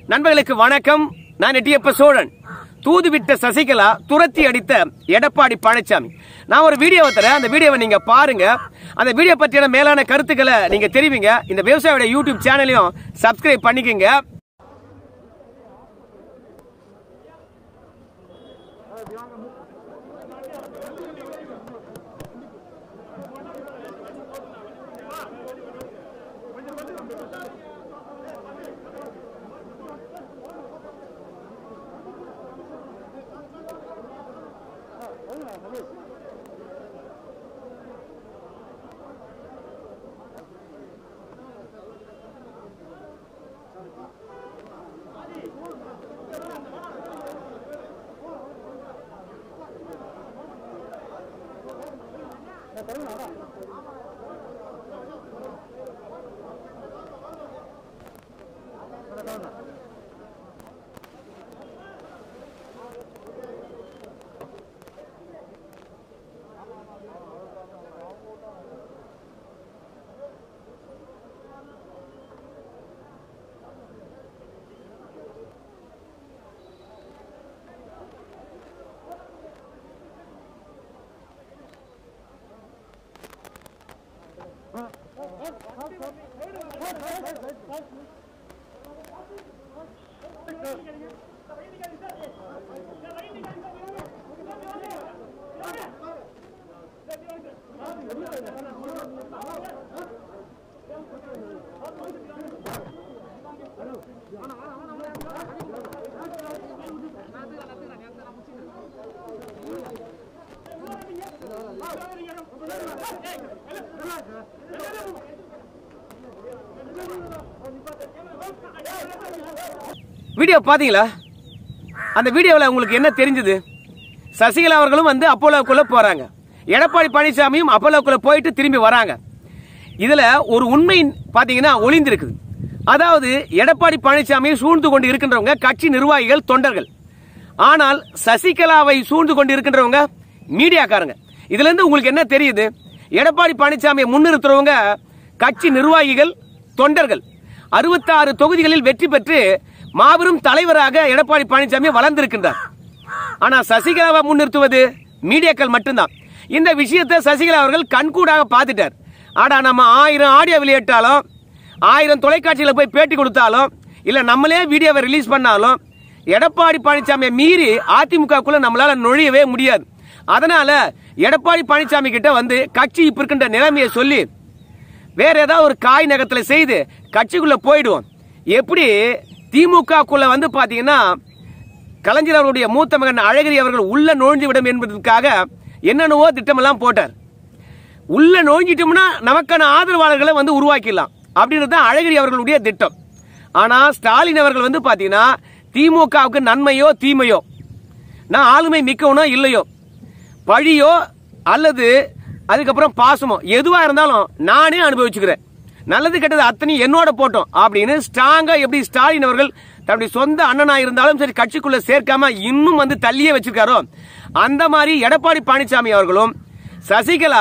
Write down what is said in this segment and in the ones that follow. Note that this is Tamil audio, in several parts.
நண்பர்களுக்கு வணக்கம் நான் எட்டியப்ப சோழன் தூதுவிட்ட சசிகலா துரத்தி அடித்த எடப்பாடி பழனிசாமி நான் ஒரு வீடியோவை தரேன் அந்த வீடியோவை நீங்க பாருங்க அந்த வீடியோ பற்றியான மேலான கருத்துக்களை நீங்க தெரிவிங்க இந்த விவசாயியோட யூடியூப் சேனலையும் சப்ஸ்கிரைப் பண்ணிக்கங்க வீடியோ பாத்தீங்களா அந்த வீடியோவில் உங்களுக்கு என்ன தெரிஞ்சது சசிகலா அவர்களும் வந்து அப்போலோக்குள்ள போறாங்க எடப்பாடி பழனிசாமியும் அப்போலோக்குள்ள போயிட்டு திரும்பி வராங்க இதுல ஒரு உண்மை பாத்தீங்கன்னா ஒளிந்திருக்குது அதாவது எடப்பாடி பழனிசாமியை சூழ்ந்து கொண்டு இருக்கின்றவங்க கட்சி நிர்வாகிகள் தொண்டர்கள் ஆனால் சசிகலாவை சூழ்ந்து கொண்டு இருக்கின்றவங்க மீடியாக்காரங்க இதுல இருந்து உங்களுக்கு என்ன தெரியுது எடப்பாடி பழனிசாமியை முன்னிறுத்துறவங்க கட்சி நிர்வாகிகள் தொண்டர்கள் அறுபத்தாறு தொகுதிகளில் வெற்றி பெற்று மாபெரும் தலைவராக எடப்பாடி பழனிசாமி வளர்ந்திருக்கின்றார் ஆனா சசிகலாவை முன்னிறுத்துவது மீடியாக்கள் மட்டும்தான் இந்த விஷயத்தை சசிகலா அவர்கள் கண்கூடாக பார்த்துட்டார் ஆனா நம்ம ஆயிரம் ஆடியோ வெளியிட்டாலும் ஆயிரம் தொலைக்காட்சியில போய் பேட்டி கொடுத்தாலும் இல்ல நம்மளே வீடியோவை ரிலீஸ் பண்ணாலும் எடப்பாடி பழனிசாமியை மீறி அதிமுகக்குள்ள நம்மளால நுழையவே முடியாது அதனால எடப்பாடி பழனிசாமி கிட்ட வந்து கட்சி இப்ப இருக்கின்ற நிலைமையை சொல்லி வேற ஏதாவது ஒரு காய் நகத்துல செய்து கட்சிக்குள்ள போயிடுவோம் எப்படி திமுகக்குள்ள வந்து பாத்தீங்கன்னா கலைஞர் அவருடைய மூத்த மகன் அழகிரி அவர்கள் உள்ள நுழைஞ்சு விடும் என்பதற்காக என்னென்னவோ திட்டமெல்லாம் போட்டார் உள்ள நுழைஞ்சிட்டோம்னா நமக்கான ஆதரவாளர்களை வந்து உருவாக்கிடலாம் அப்படின்றது தான் அழகிரி அவர்களுடைய திட்டம் ஆனா ஸ்டாலின் அவர்கள் வந்து பாத்தீங்கன்னா திமுகவுக்கு நன்மையோ தீமையோ நான் ஆளுமை மிக்கவனோ இல்லையோ பழியோ அல்லது அதுக்கப்புறம் பாசமோ எதுவா இருந்தாலும் நானே அனுபவிச்சுக்கிறேன் நல்லது கெட்டது அத்தனையும் என்னோட போட்டோம் அப்படின்னு ஸ்ட்ராங்கா எப்படி ஸ்டாலின் அவர்கள் தன்னுடைய சொந்த அண்ணனா இருந்தாலும் சரி கட்சிக்குள்ள சேர்க்காம இன்னும் வந்து தள்ளியே வச்சிருக்காரோ அந்த மாதிரி எடப்பாடி பழனிசாமி அவர்களும் சசிகலா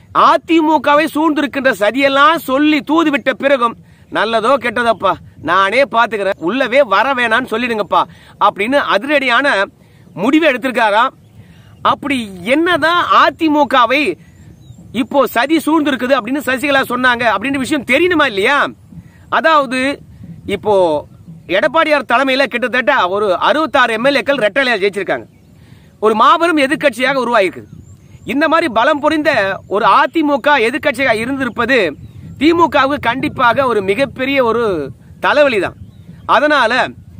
அதிமுகவை சூழ்ந்திருக்கின்ற சதியெல்லாம் சொல்லி தூது விட்ட பிறகும் நல்லதோ கெட்டதோப்பா நானே பாத்துக்கிறேன் உள்ளவே வர வேணான்னு சொல்லிடுங்கப்பா அப்படின்னு அதிரடியான முடிவை எடுத்திருக்காராம் அப்படி என்னதான் அதிமுகவை இப்போ சதி சூழ்ந்திருக்குது அப்படின்னு சசிகலா சொன்னாங்க அப்படின்ற விஷயம் தெரியணுமா இல்லையா அதாவது இப்போ எடப்பாடியார் தலைமையில கிட்டத்தட்ட ஒரு அறுபத்தாறு எம்எல்ஏக்கள் ரெட்டலையா ஜெயிச்சிருக்காங்க ஒரு மாபெரும் எதிர்க்கட்சியாக உருவாகிருக்கு இந்த மாதிரி பலம் புரிந்த ஒரு அதிமுக எதிர்க்கட்சியாக இருந்திருப்பது திமுகவுக்கு கண்டிப்பாக ஒரு மிகப்பெரிய ஒரு தலைவலி தான் அதனால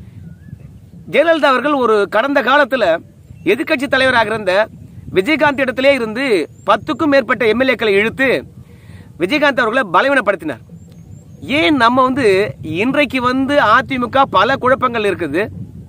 ஜெயலலிதா அவர்கள் ஒரு கடந்த காலத்துல எதிர்க்கட்சி தலைவராக இருந்த விஜயகாந்த் இடத்திலே இருந்து பத்துக்கும் மேற்பட்ட எம்எல்ஏக்களை இழுத்து விஜயகாந்த் அவர்களை பலவீனப்படுத்தினார் ஏன் நம்ம வந்து இன்றைக்கு வந்து அதிமுக பல குழப்பங்கள் இருக்குது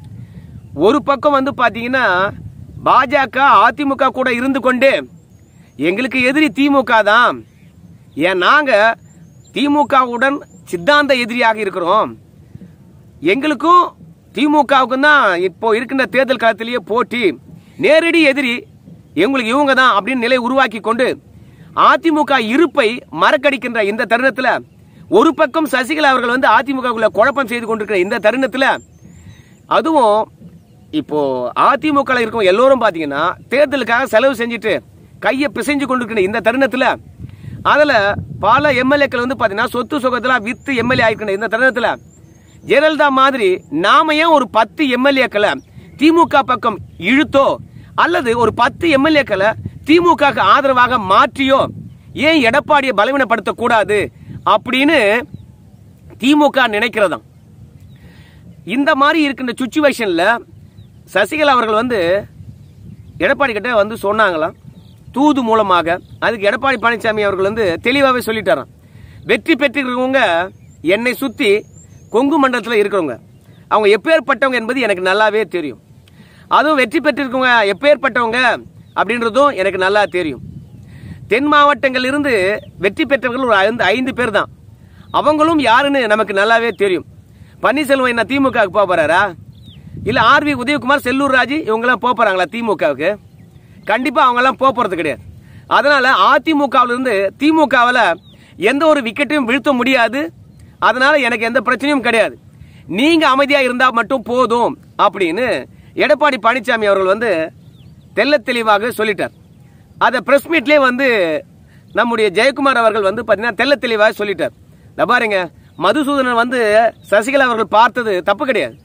ஒரு பக்கம் வந்து பாத்தீங்கன்னா பாஜக அதிமுக கூட இருந்து கொண்டு எங்களுக்கு எதிரி திமுக தான் ஏன் நாங்க திமுகவுடன் சித்தாந்த எதிரியாக இருக்கிறோம் எங்களுக்கும் திமுகவுக்கும் தான் இப்போ இருக்கின்ற தேர்தல் காலத்திலேயே போட்டி நேரடி எதிரி எங்களுக்கு இவங்க தான் அப்படின்னு நிலை உருவாக்கி கொண்டு அதிமுக இருப்பை மறக்கடிக்கின்ற இந்த தருணத்துல ஒரு பக்கம் சசிகலா அவர்கள் வந்து அதிமுகவுக்குள்ள குழப்பம் செய்து கொண்டிருக்கிற இந்த தருணத்துல அதுவும் இப்போ அதிமுக இருக்கும் எல்லோரும் பாத்தீங்கன்னா தேர்தலுக்காக செலவு செஞ்சுட்டு கையை பிசைஞ்சு கொண்டிருக்கிற இந்த தருணத்துல அதுல பல எம்எல்ஏக்கள் வந்து பாத்தீங்கன்னா சொத்து சுகத்துல வித்து எம்எல்ஏ ஆயிருக்கிற இந்த தருணத்துல ஜெயலலிதா மாதிரி நாம ஏன் ஒரு பத்து எம்எல்ஏக்களை திமுக பக்கம் இழுத்தோ அல்லது ஒரு பத்து எம்எல்ஏக்களை திமுக ஆதரவாக மாற்றியோ ஏன் எடப்பாடியை பலவீனப்படுத்த கூடாது அப்படின்னு திமுக நினைக்கிறதாம் இந்த மாதிரி இருக்கின்ற சுச்சுவேஷன்ல சசிகலா அவர்கள் வந்து எடப்பாடி கிட்ட வந்து சொன்னாங்களாம் தூது மூலமாக அதுக்கு எடப்பாடி பழனிசாமி அவர்கள் வந்து தெளிவாகவே சொல்லிட்டாராம் வெற்றி பெற்றிருக்கவங்க என்னை சுத்தி கொங்கு மண்டலத்தில் இருக்கிறவங்க அவங்க எப்பேற்பட்டவங்க என்பது எனக்கு நல்லாவே தெரியும் அதுவும் வெற்றி பெற்றிருக்கவங்க எப்பேற்பட்டவங்க அப்படின்றதும் எனக்கு நல்லா தெரியும் தென் மாவட்டங்கள் இருந்து வெற்றி பெற்றவர்கள் ஒரு ஐந்து ஐந்து பேர் தான் அவங்களும் யாருன்னு நமக்கு நல்லாவே தெரியும் பன்னீர்செல்வம் என்ன திமுக போக போறாரா இல்ல ஆர் வி உதயகுமார் செல்லூர் ராஜு இவங்கெல்லாம் போக போறாங்களா திமுகவுக்கு கண்டிப்பா அவங்க எல்லாம் போக போறது கிடையாது அதனால அதிமுகவில் இருந்து திமுகவில் எந்த ஒரு விக்கெட்டையும் வீழ்த்த முடியாது அதனால எனக்கு எந்த பிரச்சனையும் கிடையாது நீங்க அமைதியா இருந்தா மட்டும் போதும் அப்படின்னு எடப்பாடி பழனிசாமி அவர்கள் வந்து தெள்ள தெளிவாக சொல்லிட்டார் அதை பிரஸ் மீட்லேயே வந்து நம்முடைய ஜெயக்குமார் அவர்கள் வந்து பார்த்தீங்கன்னா தெள்ள தெளிவாக சொல்லிட்டார் இந்த பாருங்க மதுசூதனன் வந்து சசிகலா அவர்கள் பார்த்தது தப்பு கிடையாது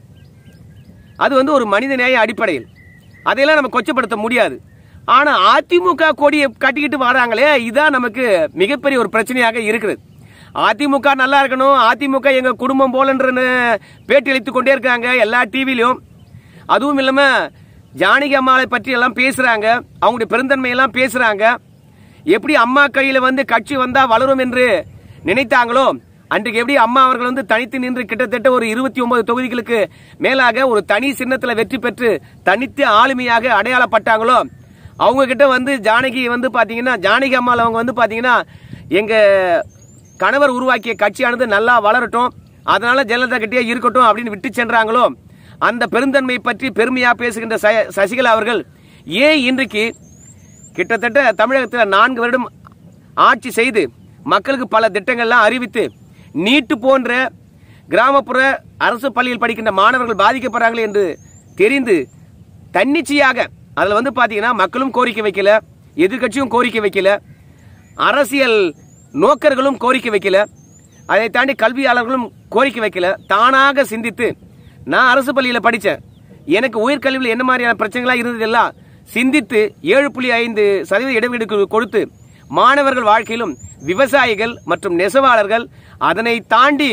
அது வந்து ஒரு மனித நேய அடிப்படையில் அதையெல்லாம் நம்ம கொச்சப்படுத்த முடியாது ஆனா அதிமுக கொடியை கட்டிக்கிட்டு வராங்களே இதான் நமக்கு மிகப்பெரிய ஒரு பிரச்சனையாக இருக்குது அதிமுக நல்லா இருக்கணும் அதிமுக எங்க குடும்பம் போலன்றன்னு பேட்டி அளித்து கொண்டே இருக்காங்க எல்லா டிவிலையும் அதுவும் இல்லாம ஜானகி அம்மாவை பற்றி எல்லாம் பேசுறாங்க அவங்களுடைய பெருந்தன்மை எல்லாம் பேசுறாங்க எப்படி அம்மா கையில வந்து கட்சி வந்தா வளரும் என்று நினைத்தாங்களோ அன்றைக்கு எப்படி அம்மா அவர்கள் வந்து தனித்து நின்று கிட்டத்தட்ட ஒரு இருபத்தி ஒன்பது தொகுதிகளுக்கு மேலாக ஒரு தனி சின்னத்துல வெற்றி பெற்று தனித்து ஆளுமையாக அடையாளப்பட்டாங்களோ அவங்க கிட்ட வந்து ஜானகி வந்து பாத்தீங்கன்னா ஜானகி அம்மாள் அவங்க வந்து பாத்தீங்கன்னா எங்க கணவர் உருவாக்கிய கட்சியானது நல்லா வளரட்டும் அதனால ஜெயலலிதா கிட்டே இருக்கட்டும் அப்படின்னு விட்டு சென்றாங்களோ அந்த பெருந்தன்மை பற்றி பெருமையா பேசுகின்ற ச- சசிகலா அவர்கள் ஏன் இன்றைக்கு கிட்டத்தட்ட தமிழகத்தில் நான்கு வருடம் ஆட்சி செய்து மக்களுக்கு பல திட்டங்கள்லாம் அறிவித்து நீட்டு போன்ற கிராமப்புற அரசு பள்ளியில் படிக்கின்ற மாணவர்கள் பாதிக்கப்படுறாங்களே என்று தெரிந்து தன்னிச்சையாக அதில் வந்து பார்த்தீங்கன்னா மக்களும் கோரிக்கை வைக்கல எதிர்க்கட்சியும் கோரிக்கை வைக்கல அரசியல் நோக்கர்களும் கோரிக்கை வைக்கல அதை தாண்டி கல்வியாளர்களும் கோரிக்கை வைக்கல தானாக சிந்தித்து நான் அரசு பள்ளியில் படித்தேன் எனக்கு உயர்கல்வியில் என்ன மாதிரியான பிரச்சனைகளாக இருந்ததெல்லாம் சிந்தித்து ஏழு புள்ளி ஐந்து சதவீத இடஒதுக்கீடு கொ- கொடுத்து மாணவர்கள் வாழ்க்கையிலும் விவசாயிகள் மற்றும் நெசவாளர்கள் அதனை தாண்டி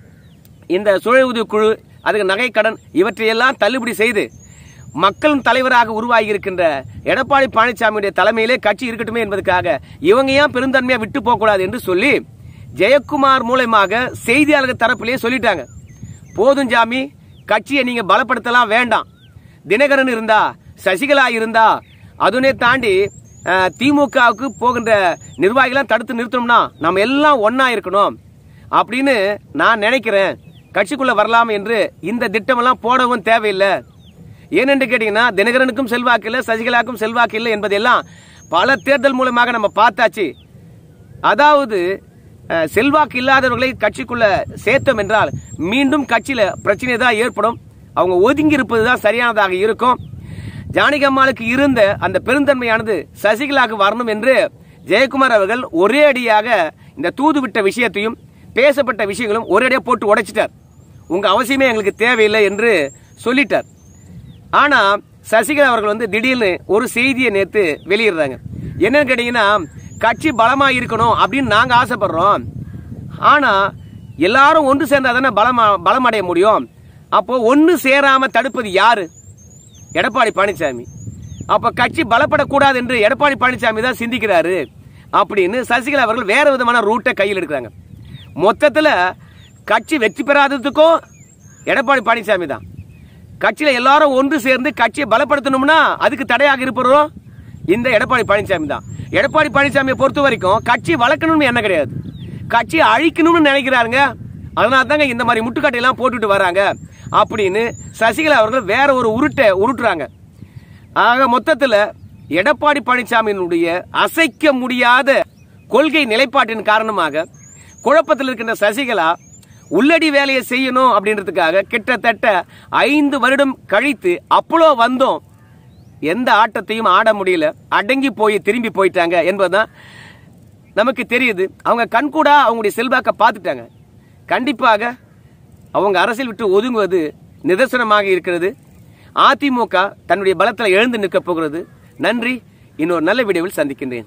இந்த சுழல் உதவி குழு அதுக்கு நகை கடன் இவற்றையெல்லாம் தள்ளுபடி செய்து மக்களின் தலைவராக உருவாகி இருக்கின்ற எடப்பாடி பழனிசாமியுடைய தலைமையிலே கட்சி இருக்கட்டுமே என்பதற்காக இவங்க ஏன் பெருந்தன்மையா விட்டு போக கூடாது என்று சொல்லி ஜெயக்குமார் மூலயமாக செய்தியாளர்கள் தரப்பிலேயே சொல்லிட்டாங்க போதும் ஜாமி கட்சியை நீங்க பலப்படுத்தலாம் வேண்டாம் தினகரன் இருந்தா சசிகலா இருந்தா அதுனே தாண்டி அஹ், திமுகவுக்கு போகின்ற நிர்வாகிகளாம் தடுத்து நிறுத்தணும்னா நம்ம எல்லாம் ஒண்ணா இருக்கணும் அப்படின்னு நான் நினைக்கிறேன் கட்சிக்குள்ள வரலாம் என்று இந்த திட்டமெல்லாம் போடவும் தேவையில்லை ஏனென்று கேட்டீங்கன்னா தினகரனுக்கும் செல்வாக்கு இல்லை சசிகலாவுக்கும் செல்வாக்கு இல்லை என்பதெல்லாம் பல தேர்தல் மூலமாக நம்ம பார்த்தாச்சு அதாவது அஹ், செல்வாக்கு இல்லாதவர்களை கட்சிக்குள்ள சேர்த்தோம் என்றால் மீண்டும் கட்சியில பிரச்சனை தான் ஏற்படும் அவங்க ஒதுங்கி இருப்பது தான் சரியானதாக இருக்கும் ஜானகி அம்மாளுக்கு இருந்த அந்த பெருந்தன்மையானது சசிகலாவுக்கு வரணும் என்று ஜெயக்குமார் அவர்கள் ஒரே அடியாக இந்த தூது விட்ட விஷயத்தையும் பேசப்பட்ட விஷயங்களும் ஒரே அடியாக போட்டு உடைச்சிட்டார் உங்க அவசியமே எங்களுக்கு தேவையில்லை என்று சொல்லிட்டார் ஆனா சசிகலா அவர்கள் வந்து திடீர்னு ஒரு செய்தியை நேத்து வெளியிடுறாங்க என்னன்னு கேட்டீங்கன்னா கட்சி பலமா இருக்கணும் அப்படின்னு நாங்க ஆசைப்படுறோம் ஆனா எல்லாரும் ஒன்று சேர்ந்தா தானே பலமா பலம் அடைய முடியும் அப்போ ஒன்று சேராம தடுப்பது யாரு எடப்பாடி பழனிசாமி அப்ப கட்சி பலப்படக்கூடாது என்று எடப்பாடி பழனிசாமி தான் சிந்திக்கிறாரு அப்படின்னு சசிகலா அவர்கள் வேற விதமான ரூட்டை கையில் எடுக்கிறாங்க மொத்தத்துல கட்சி வெற்றி பெறாததுக்கும் எடப்பாடி பழனிசாமி தான் கட்சியில எல்லாரும் ஒன்று சேர்ந்து கட்சியை பலப்படுத்தணும்னா அதுக்கு தடையாக இருப்பவரும் இந்த எடப்பாடி பழனிசாமி தான் எடப்பாடி பழனிசாமியை பொறுத்த வரைக்கும் கட்சி வளர்க்கணும்னு என்ன கிடையாது கட்சியை அழிக்கணும்னு நினைக்கிறாருங்க அதனால தாங்க இந்த மாதிரி முட்டுக்கட்டையெல்லாம் போட்டுட்டு வராங்க அப்படின்னு சசிகலா அவர்கள் வேற ஒரு உருட்டை உருட்டுறாங்க ஆக மொத்தத்துல எடப்பாடி பழனிசாமியினுடைய அசைக்க முடியாத கொள்கை நிலைப்பாட்டின் காரணமாக குழப்பத்தில் இருக்கின்ற சசிகலா உள்ளடி வேலையை செய்யணும் அப்படின்றதுக்காக கிட்டத்தட்ட ஐந்து வருடம் கழித்து அப்போலோ வந்தோம் எந்த ஆட்டத்தையும் ஆட முடியல அடங்கி போய் திரும்பி போயிட்டாங்க என்பதுதான் நமக்கு தெரியுது அவங்க கண்கூடா அவங்களுடைய செல்வாக்க பார்த்துட்டாங்க கண்டிப்பாக அவங்க அரசியல் விட்டு ஒதுங்குவது நிதர்சனமாக இருக்கிறது அதிமுக தன்னுடைய பலத்தில் எழுந்து நிற்கப் போகிறது நன்றி இன்னொரு நல்ல வீடியோவில் சந்திக்கின்றேன்